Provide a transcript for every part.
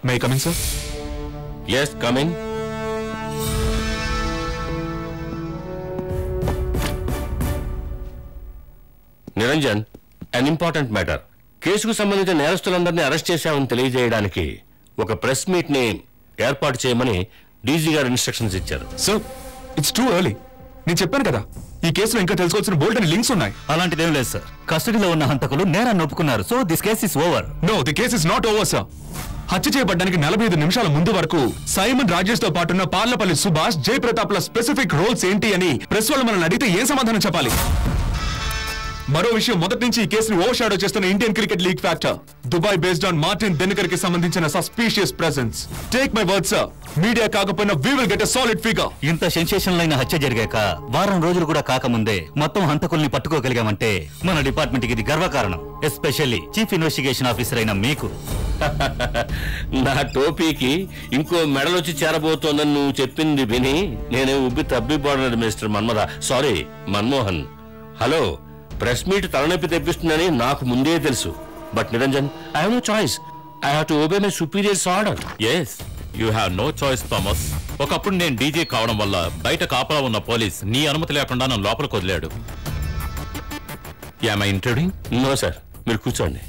My coming sir yes coming Niranjan an important matter కేసుకు సంబంధించిన నేరస్తులందరినీ arrest చేశామని తెలియజేయడానికి ఒక ప్రెస్ మీట్ ని ఏర్పాటు చేయమని డీజీ గారు ఇన్స్ట్రక్షన్స్ ఇచ్చారు సార్ ఇట్స్ టూ ఎర్లీ నేను చెప్పాను కదా ఈ కేసులో ఇంకా తెలుసుకోవాల్సిన బోల్డ్ అని లింక్స్ ఉన్నాయి అలాంటిదేం లేదు సార్ కస్టడీలో ఉన్న హంతకులు నేరాన్ని ఒప్పుకున్నారు so this case is over no the case is not over sir హత్య చేయబడ్డానికి నలభై ఐదు నిమిషాల ముందు వరకు సైమన్ రాజేష్ తో పాటున్న పార్లపల్లి సుభాష్ జయప్రతాప్ల స్పెసిఫిక్ రోల్స్ ఏంటి అని ప్రెస్ వాళ్ళు మనల్ని అడిగితే ఏం సమాధానం చెప్పాలి మరో విషయం మొదటి నుంచి ఈ కేసుని ఓవర్ షాడో చేస్తున్న Indian cricket league factor Dubai based on Martin Dhenakar కి సంబంధించిన suspicious presence take my word sir media కాకపోయినా we will get a solid figure ఇంత సెన్సేషనల్ అయిన హత్య జరిగాక వారం రోజులు కూడా కాకముందే మొత్తం హంతకుల్ని పట్టుకోగలిగామంటే మన డిపార్ట్మెంట్ కి ఇది గర్వకారణం ఎస్పెషల్లీ చీఫ్ ఇన్వెస్టిగేషన్ ఆఫీసర్ అయిన మీకు నా టోపీకి ఇంకో మెడలొచ్చి చేరబోతోందని నువ్వు చెప్పింది విని నేనే ఉబ్బి తబ్బిపోవడం mister Manmatha sorry Manmohan hello press meet తలనొప్పి తెప్పిస్తుందని నాకు ముందే తెలుసు but Niranjan I have no choice I have to obey my superiors order yes you have no choice Thomas ఒకప్పుడు నేను డీజే కావడం వల్ల బయట కాపలా ఉన్న పోలీస్ నీ అనుమతి లేకుండా నన్ను లోపలికి వదిలాడు am I intruding no sir మీరు కూర్చోండి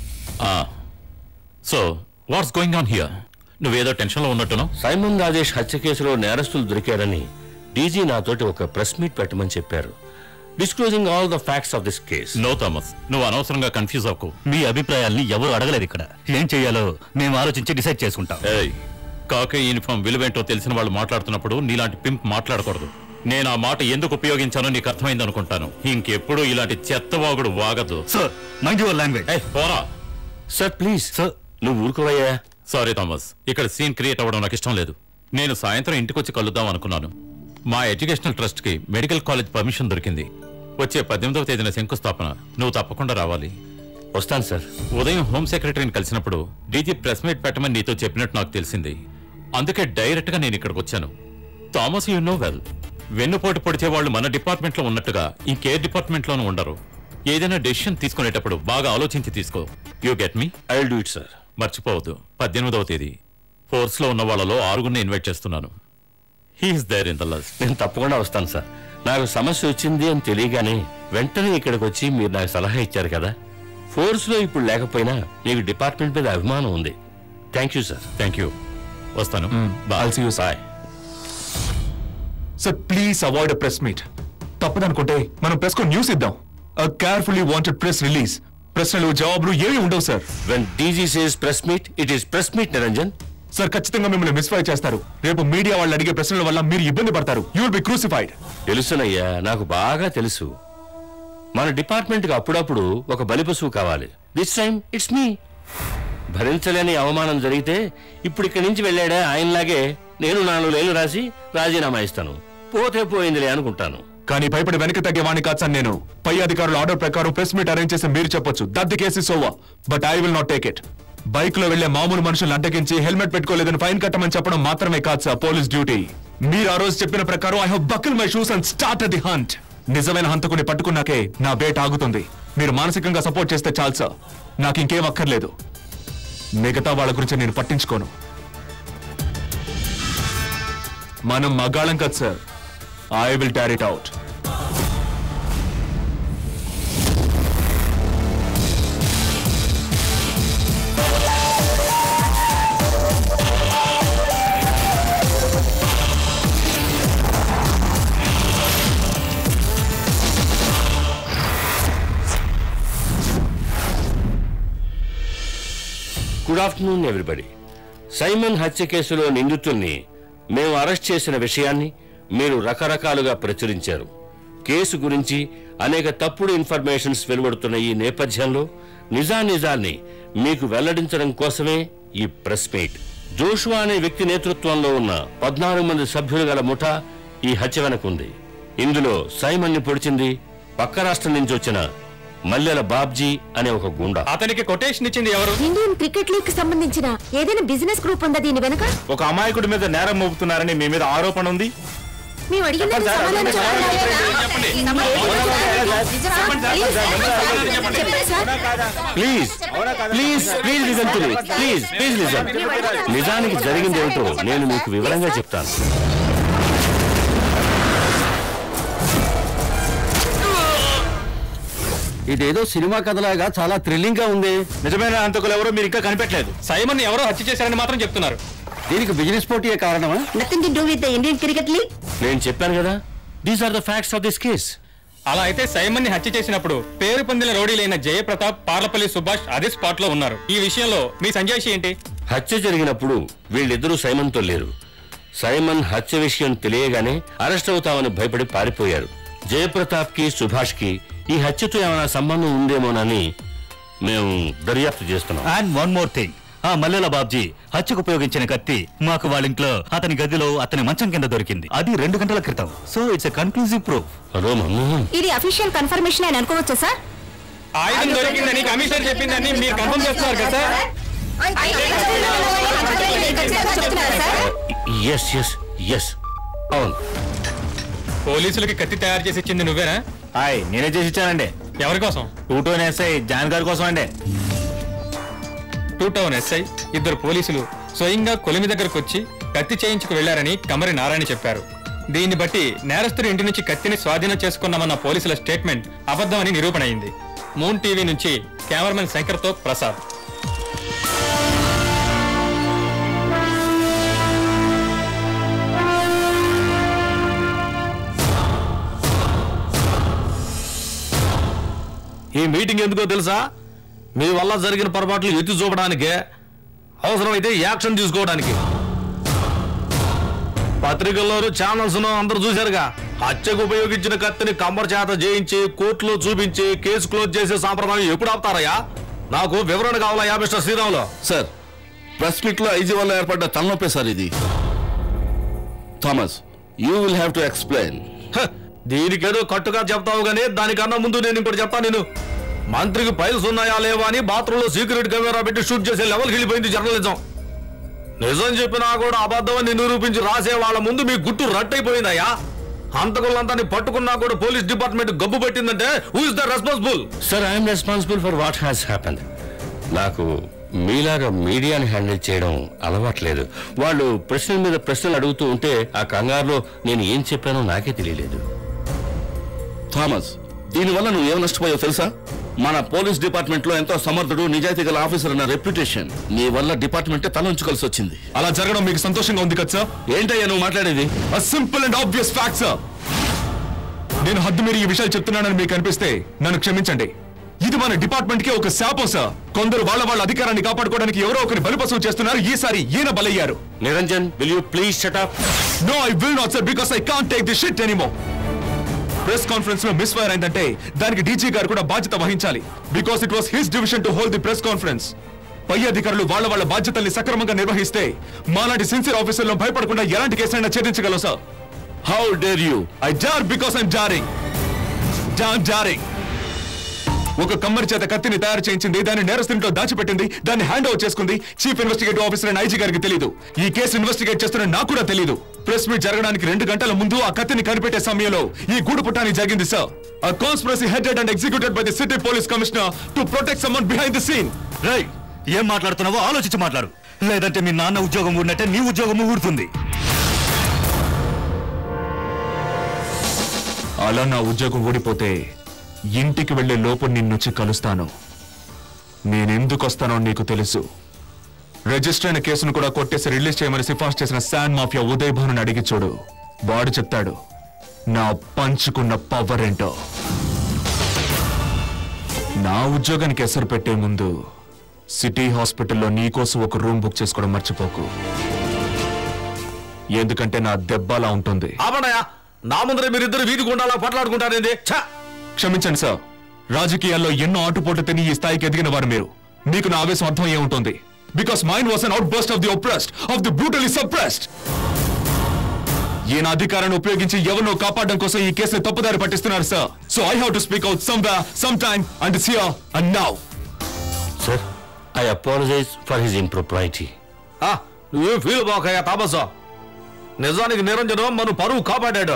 so what's going on here నువ్వేదో టెన్షన్లో ఉన్నట్టును సైమన్ రాజేష్ హత్య కేసులో నేరస్తులు దొరికారని డీజీ నాతోటి ఒక ప్రెస్ మీట్ పెట్టమని చెప్పారు disclosing all the facts of this case no Thomas నువ్వు అనవసరంగా కన్ఫ్యూజ్ అవ్వకు మీ అభిప్రాయాల్ని ఎవరు అడగలేదు ఇక్కడ ఏం చేయాలో మేము ఆలోచించి డిసైడ్ చేసుకుంటాం ఏయ్ కాకే యూనిఫామ్ విలువేంటో తెలిసిన వాళ్ళు మాట్లాడుతున్నప్పుడు నీలాంటి పింప్ మాట్లాడకూడదు నేను ఆ మాట ఎందుకు ఉపయోగించానో నీకు అర్థమైంది అనుకుంటాను ఇంకెప్పుడు ఇలాంటి చెత్తవాగుడు వాగదు సార్ మైండ్ యువర్ లాంగ్వేజ్ ఏయ్, పోరా సార్ ప్లీజ్ సార్ నువ్వు ఊరుకోవయ్యా సారీ థామస్ ఇక్కడ సీన్ క్రియేట్ అవ్వడం నాకు ఇష్టం లేదు నేను సాయంత్రం ఇంటికి వచ్చి కలుద్దాం అనుకున్నాను మా ఎడ్యుకేషనల్ ట్రస్ట్ కి మెడికల్ కాలేజ్ పర్మిషన్ దొరికింది వచ్చే పద్దెనిమిదవ తేదీన శంకుస్థాపన నువ్వు తప్పకుండా రావాలి వస్తాను సార్ ఉదయం హోమ్ సెక్రటరీని కలిసినప్పుడు డీజీ ప్రెస్ మీట్ పెట్టమని నీతో చెప్పినట్టు నాకు తెలిసింది అందుకే డైరెక్ట్ గా నేను ఇక్కడికి వచ్చాను థామస్ యు నో వెల్ వెన్నుపోటు పొడిచే వాళ్ళు మన డిపార్ట్మెంట్ లో ఉన్నట్టుగా ఇంకే డిపార్ట్మెంట్ లోనూ ఉండరు ఏదైనా డెసిషన్ తీసుకునేటప్పుడు బాగా ఆలోచించి తీసుకో you get me I will do it sir మర్చిపోవద్దు పద్దెనిమిదవ తేదీ ఫోర్స్ లో ఉన్న వాళ్ళలో ఆరుగురిని ఇన్వైట్ చేస్తున్నాను he's there in the list నేను తప్పకుండా వస్తాను సార్ నాకు సమస్య వచ్చింది అని తెలియగానే వెంటనే ఇక్కడికి వచ్చి మీరు నాకు సలహా ఇచ్చారు కదా ఫోర్స్ లో ఇప్పుడు లేకపోయినా మీకు డిపార్ట్మెంట్ మీద అభిమానం ఉంది thank you sir thank you వస్తాను bye I'll see you, sir. Bye sir please avoid press meet తప్పదనుకుంటే మనం ప్రెస్ కు న్యూస్ ఇద్దాం కేర్ఫుల్లీ వాంటెడ్ ప్రెస్ రిలీజ్ ప్రశ్నలు జవాబులు ఏమీ ఉండవు sir when DG says press meet it is press meet Niranjan sir ఖచ్చితంగా మిమ్మల్ని మిస్ఫై చేస్తారు రేపు మీడియా వాళ్ళు అడిగే ప్రశ్నల వల్ల మీరు ఇబ్బంది పడతారు యూ విల్ బి క్రూసిఫైడ్ తెలుసునయ్యా నాకు బాగా తెలుసు మన డిపార్ట్మెంట్ కి అప్పుడప్పుడు ఒక బలిపశువు కావాలి దిస్ టైం ఇట్స్ మీ భరించలేని అవమానం జరిగితే ఇప్పుడు ఇక్కడి నుంచి వెళ్ళాడా ఆయనలాగే నేను నాలుగు లేలు రాసి రాజీనామా ఇస్తాను పోతే పోయిందిలే అనుకుంటాను కానీ భయపడి వెనక్కి తగ్గే వాణి కాదు సార్ నేను పై అధికారుల ఆర్డర్ ప్రకారం ప్రెస్ మీట్ అరేంజ్ చేసి మీరు చెప్పొచ్చు that the case over but I will not take it bike లో వెళ్లే మామూలు మనుషులను అడ్డగించి హెల్మెట్ పెట్టుకోలేదని ఫైన్ కట్టమని చెప్పడం మాత్రమే కాదు సార్ పోలీస్ డ్యూటీ మీరు ఆ రోజు చెప్పిన ప్రకారం I have buckle my shoes and start the hunt నిజమైన హంతకుని పట్టుకున్నాకే నా బేట ఆగుతుంది మీరు మానసికంగా సపోర్ట్ చేస్తే చాలు సార్ నాకు ఇంకేం అక్కర్లేదు మిగతా వాళ్ళ గురించి నేను పట్టించుకోను మనం మగాళం కదా sir I will tear it out good afternoon everybody Simon హత్య కేసులో నిందితుల్ని మేము అరెస్ట్ చేసిన విషయాన్ని మీరు రకరకాలుగా ప్రచురించారు కేసు గురించి అనేక తప్పుడు ఇన్ఫర్మేషన్స్ వెలువడుతున్న ఈ నేపథ్యంలో నిజానిజాల్ని మీకు వెల్లడించడం కోసమే ఈ ప్రెస్ మీట్ జోషువా అనే వ్యక్తి నేతృత్వంలో ఉన్న పద్నాలుగు మంది సభ్యులు గల ముఠా ఈ హత్య వెనకుంది ఇందులో సైమన్ని పొడిచింది పక్క రాష్ట్రం నుంచి వచ్చిన మల్లెల బాబ్జీ అనే ఒక గుండా అతనికి కొటేషన్ ఇచ్చింది ఎవరు ఇండియన్ క్రికెట్ లీగ్ కి సంబంధించిన ఏదైనా బిజినెస్ గ్రూప్ ఉందా దీని వెనక ఒక అమాయకుడి మీద నేరం మోపుతున్నారని మీ మీద ఆరోపణ ఉంది మేము అడిగిన దానికి సమాధానం చెప్పండి. నిజమా? చెప్పండి sir. Please please please listen to me please please listen నిజానికి జరిగింది ఏమిటో నేను మీకు వివరంగా చెప్తాను ఇదేదో సినిమా కథలాగా చాలా థ్రిల్లింగ్ గా ఉంది నిజమైన హంతకులు ఎవరో మీరు ఇంకా కనిపెట్టలేదు సైమన్ ఎవరో హత్య చేశారని మాత్రం చెప్తున్నారు దీనికి బిజినెస్ పోటీయే కారణమా Nothing to do with the Indian Cricket League. నేను చెప్పాను కదా these are the facts of this case అలా అయితే సైమన్ ని హత్య చేసినప్పుడు పేరు పొందిన రౌడీలైన జయప్రతాప్ పార్లపల్లి సుభాష్ అదే స్పాట్ లో ఉన్నారు ఈ విషయంలో మీ సంజాయిషి ఏంటి హత్య జరిగినప్పుడు వీళ్ళిద్దరూ సైమన్తో లేరు సైమన్ హత్య విషయం తెలియగానే అరెస్ట్ అవుతామని భయపడి పారిపోయారు జయప్రతాప్ కి సుభాష్ కి ఈ హత్యతో ఏమైనా సంబంధం ఉందేమోనని మేము దర్యాప్తు చేస్తున్నాం అండ్ వన్ మోర్ థింగ్ ఆ మల్లెల బాబ్జీ హత్యకు ఉపయోగించిన కత్తి మాకు వాళ్ళ ఇంట్లో అతని గదిలో అతని మంచం కింద దొరికింది అది రెండు గంటల క్రితం so it's a conclusive proof hello mummy ఇది అఫీషియల్ కన్ఫర్మేషన్ అని అనుకోవచ్చా సార్ ఆయుధం దొరికిందని కమిషనర్ చెప్పిందని మీరు కన్ఫర్మ్ చేస్తున్నారు కదా సార్ చెప్తున్నారా సార్ ఎస్ ఎస్ ఎస్ అవును పోలీసులకి కత్తి తయారు చేసి ఇచ్చింది నువ్వేనా హాయ్ నేనే చేసి ఇచ్చానండి ఎవరి కోసం టూ టోన్ ఎస్ఐ జాన్ గారి కోసం అండి టూ టౌన్ ఎస్ఐ ఇద్దరు పోలీసులు స్వయంగా కొలిమి దగ్గరకు వచ్చి కత్తి చేయించుకు వెళ్లారని కమరి నారాయణ చెప్పారు దీన్ని బట్టి నేరస్తుడి ఇంటి నుంచి కత్తిని స్వాధీనం చేసుకున్నామన్న పోలీసుల స్టేట్మెంట్ అబద్ధమని నిరూపణ అయింది మూన్ టీవీ నుంచి కెమెరామెన్ శంకర్తో ప్రసాద్ ఈ మీటింగ్ ఎందుకో తెలుసా మీ వల్ల జరిగిన పొరపాట్లు ఎత్తి చూపడానికే అవసరమైతే యాక్షన్ తీసుకోవడానికి పత్రికల్లోనూ ఛానల్స్ అందరూ చూశారుగా హత్యకు ఉపయోగించిన కత్తిని కమ్మర్ చేత జయించి కోర్టులో చూపించి కేసు క్లోజ్ చేసే సాంప్రదాయం ఎప్పుడు ఆపుతారయ్యా నాకు వివరణ కావాలయ్యా mister Sriramulu sir press meet లో ఐజీ వల్ల ఏర్పడ్డ తలనొప్పే సార్ ఇది Thomas you will have to explain హ, దీనికేదో కట్టుగా చెప్తావు గానీ దానికన్నా ముందు నేను ఇంకోటి చెప్తాను నేను మంత్రికి ఫైల్స్ ఉన్నాయా లేవా అని బాత్రూంలో సీక్రెట్ కెమెరా పెట్టి షూట్ చేసే లెవెల్కి వెళ్ళిపోయింది జర్నలిజం నిజం చెప్పినా కూడా అబద్ధమని నిరూపించి రాసే వాళ్ళ ముందు మీ గుట్టు రట్టయిపోయిందయ్యా హంతకులంతా పట్టుకున్నా కూడా పోలీస్ డిపార్ట్మెంట్ గబ్బు పెట్టిందంటే who is the responsible sir I'm responsible for what has happened నాకు మీలాగా మీడియాని హ్యాండిల్ చేయడం అలవాట్లేదు వాళ్ళు ప్రశ్నల మీద ప్రశ్నలు అడుగుతూ ఉంటే ఆ కంగారులో నేను ఏం చెప్పానో నాకే తెలియలేదు థామస్ దీనివల్ల నువ్వు ఏం నష్టపోయావు తెలుసా మన పోలీస్ డిపార్ట్మెంట్ లో ఎంతో సమర్థుడు నిజాయితీ గల ఆఫీసర్ అన్న రెప్యుటేషన్ నీ వల్ల డిపార్ట్మెంట్ తలంచుకోవాల్సి వచ్చింది అలా జరగడం మీకు సంతోషంగా ఉంది కదా సార్ ఏంటయ్యా నువ్వు మాట్లాడేది simple and obvious fact sir నేను హద్దు మీరు ఈ విషయాలు చెప్తున్నానని మీకు అనిపిస్తే నన్ను క్షమించండి ఇది మన డిపార్ట్మెంట్ కి ఒక శాపం సార్ కొందరు వాళ్ళ వాళ్ళ అధికారాన్ని కాపాడుకోవడానికి ఎవరో ఒకరి బలిపశువు చేస్తున్నారు ఈసారి ఈయన బలయ్యారు Niranjan will you please shut up no I will not sir because I can't take the shit anymore press conference లో మిస్ ఫైర్ అయిందంటే దానికి డీజీ గారు కూడా బాధ్యత వహించాలి because it was his division to hold the press conference పై అధికారులు వాళ్ళ వాళ్ళ బాధ్యతల్ని సక్రమంగా నిర్వహిస్తే మాలాంటి సిన్సియర్ ఆఫీసర్లను భయపడకుండా ఎలాంటి కేసైనా ఛేదించగలం sir how dare you I jar because I'm jarring John jarring ఒక కమ్మరి చేత కత్తిని తయారు చేయించింది దాన్ని నేరస్తునిలో దాచిపెట్టింది దాన్ని హ్యాండ్ ఓవర్ చేసుకుంది చీఫ్ ఇన్వెస్టిగేటివ్ ఆఫీసర్ అయిన ఐజీ గారికి తెలియదు ఈ కేసు ఇన్వెస్టిగేట్ చేస్తున్న నాకు కూడా తెలియదు ప్రెస్ మీట్ జరగడానికి రెండు గంటల ముందు ఆ కత్తిని కనిపెట్టే సమయంలో ఈ గూడు పుట్టాని జరిగింది సార్ ఆ conspiracy headed and executed by the city police commissioner to protect someone behind the scene రై ఏం మాట్లాడుతున్నావో ఆలోచించి మాట్లాడు లేదంటే మీ నాన్న ఉద్యోగం ఊడినట్టే నీ ఉద్యోగం ఊడుతుంది అలా నా ఉద్యోగం ఊడిపోతే ఇంటికి వెళ్లే లోపు నిన్నొచ్చి కలుస్తాను నేనెందుకు వస్తానో నీకు తెలుసు రిజిస్టర్ అయిన కేసును కూడా కొట్టేసి రిలీజ్ చేయమని సిఫార్సు చేసిన శాన్ మాఫియా ఉదయ్ భానుని అడిగి చూడు వాడు చెప్తాడు నా పంచుకున్న పవర్ ఏంటో నా ఉద్యోగానికి ఎసరు పెట్టే ముందు సిటీ హాస్పిటల్లో నీకోసం ఒక రూమ్ బుక్ చేసుకోవడం మర్చిపోకు ఎందుకంటే నా దెబ్బలా ఉంటుంది ఆపండయా నా ముందరే మీరిద్దరు వీధి గుండాలా పట్లాడుకుంటారేంది ఛ! క్షమించండి సార్ రాజకీయాల్లో ఎన్నో ఆటుపోట్లు తిని ఈ స్థాయికి ఎదిగిన వారు మీరు మీకు నా ఆవేశం అర్థం అయ్యే ఉంటుంది because mind was an outburst of the oppressed of the brutally suppressed ఈయన అధికారాన్ని ఉపయోగించి ఎవరినో కాపాడడం కోసం ఈ కేసుని తప్పుదారి పట్టిస్తున్నారు sir so I have to speak out some some time and sear and now sir I apologize for his impropriety ఆ, నువ్వేం ఫీల్ బాకయ్యా తాపసా నిజానికి నిరంజనం మన పరువు కాపాడాడు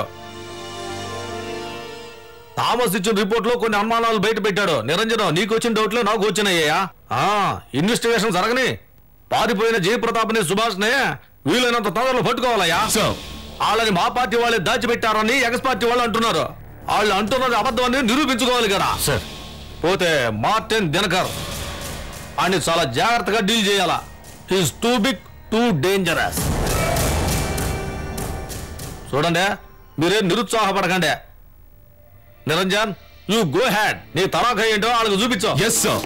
థామస్ ఇచ్చిన రిపోర్ట్ లో కొన్ని అనుమానాలు బయట పెట్టాడు నిరంజనం నీకు వచ్చిన డౌట్లు నాకు వచ్చినాయ్యా ఆ ఇన్వెస్టిగేషన్ జరగని పారిపోయిన జయప్రతాప్ని సుభాష్ నే వీలైనంత తొందరలో పట్టుకోవాలయ్యా Sir. వాళ్ళని మా పార్టీ వాళ్ళే దాచిపెట్టారని ఎగస్ పార్టీ వాళ్ళు అంటున్నారు వాళ్ళు అంటున్నది అబద్ధమని నిరూపించుకోవాలి కదా సార్ పోతే మార్టిన్ దినకర్ అని చాలా జాగ్రత్తగా డీల్ చేయాలా he's too big too dangerous చూడండి మీరేం నిరుత్సాహపడకండి నిరంజన్ యూ గో హ్యాడ్ నీ తలాఖ ఏంటో వాళ్ళకి చూపించు yes sir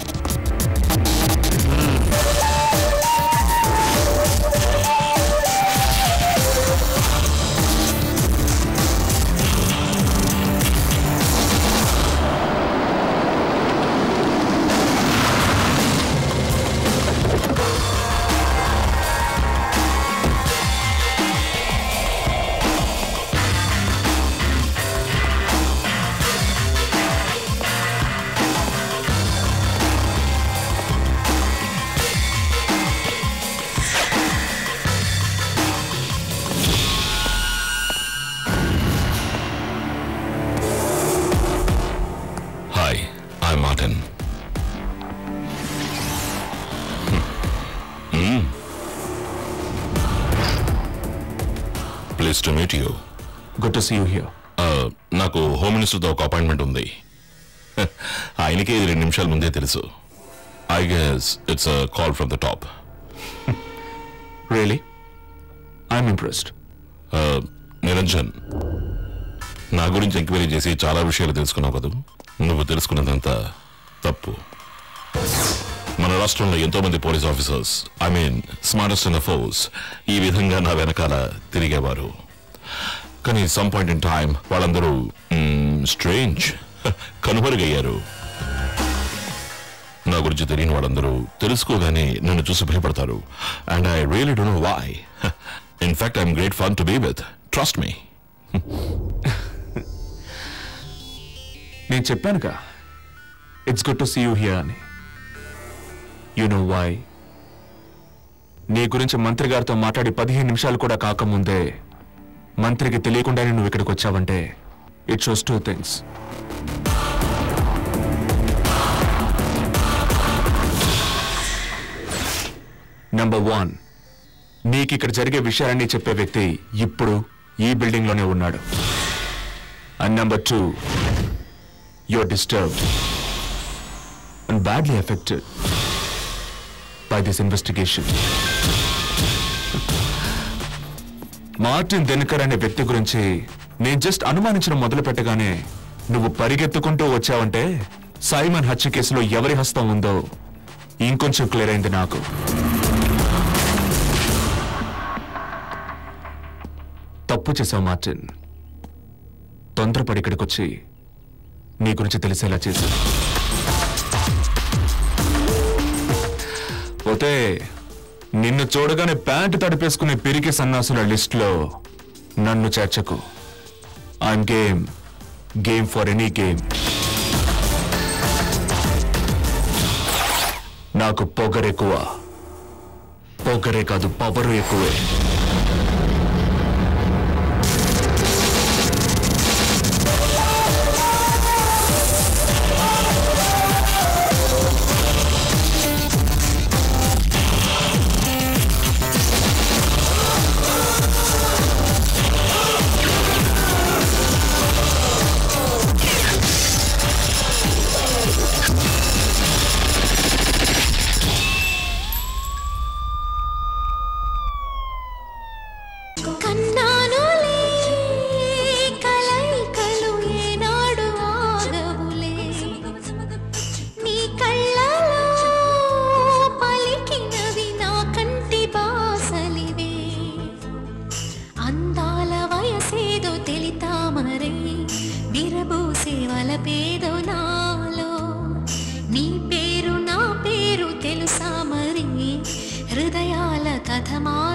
Hi, I'm Martin. Please to meet you good to see you here నాకు హోమ్ మినిస్టర్తో ఒక అపాయింట్మెంట్ ఉంది ఆయనకే ఇది రెండు నిమిషాల ముందే తెలుసు I guess it's call from the top really I'm impressed Niranjan నా గురించి ఎంక్వైరీ చేసి చాలా విషయాలు తెలుసుకున్నావు కదూ నువ్వు తెలుసుకున్నదంతా తప్పు మన రాష్ట్రంలో ఎంతో మంది police officers I mean smartest in force ఈ విధంగా నా వెనకాల తిరిగేవారు కానీ సమ్ పాయింట్ ఇన్ టైం వాళ్ళందరూ స్ట్రేంజ్ కనుమరుగయ్యారు నా గురించి తెలియని వాళ్ళందరూ తెలుసుకోగానే నన్ను చూసి భయపడతారు and I really don't know why in fact I'm great fun to be with trust me నేను చెప్పానుగా it's good to see you here అని యు నో వై నీ గురించి మంత్రి గారితో మాట్లాడి పదిహేను నిమిషాలు కూడా కాకముందే మంత్రికి తెలియకుండానే నువ్వు ఇక్కడికి వచ్చావంటే it shows two things number one నీకు ఇక్కడ జరిగే విషయాలన్నీ చెప్పే వ్యక్తి ఇప్పుడు ఈ బిల్డింగ్ లోనే ఉన్నాడు and number two you're disturbed and badly affected by this investigation. Martin Denakar అనే వ్యక్తి గురించి నేను జస్ట్ అనుమానించడం మొదలు పెట్టగానే నువ్వు పరిగెత్తుకుంటూ వచ్చావంటే సైమన్ హత్య కేసులో ఎవరి హస్తం ఉందో ఇంకొంచెం క్లియర్ అయింది నాకు తప్పు చేశావు మార్టిన్ తొందరపడి ఇక్కడికి వచ్చి నీ గురించి తెలిసేలా చేశాను పోతే నిన్ను చూడగానే ప్యాంటు తడిపేసుకునే పిరికి సన్నాసుల లిస్టులో నన్ను చేర్చకు I'm game game for any game నాకు పొగరెక్కువ పొగరే కాదు పవరు ఎక్కువే కన్నానులే కలైకలు ఏనాడు ఆగవులే నీ కళ్ళలో పలికినవి నా కంటి బాసలివే అందాల వయసేదో తెలితామరై విరబూసే వలపేదో నాలో నీ పేరు నా పేరు తెలుసా మరి హృదయాల కథ మా